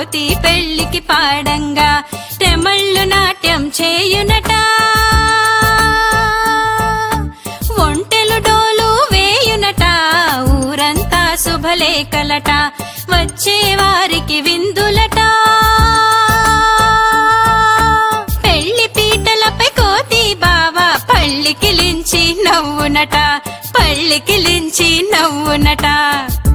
కోతి పెళ్లికి పాడంగా రెమళ్ళు నాట్యం చేయునట ఒంటెలు డోలు వేయునట ఊరంతా శుభలేఖలట వచ్చే వారికి విందులట పెళ్లి పీటలపై కోతి బావా పళ్ళికిలించి నవ్వునట పళ్ళికిలించి నవ్వునట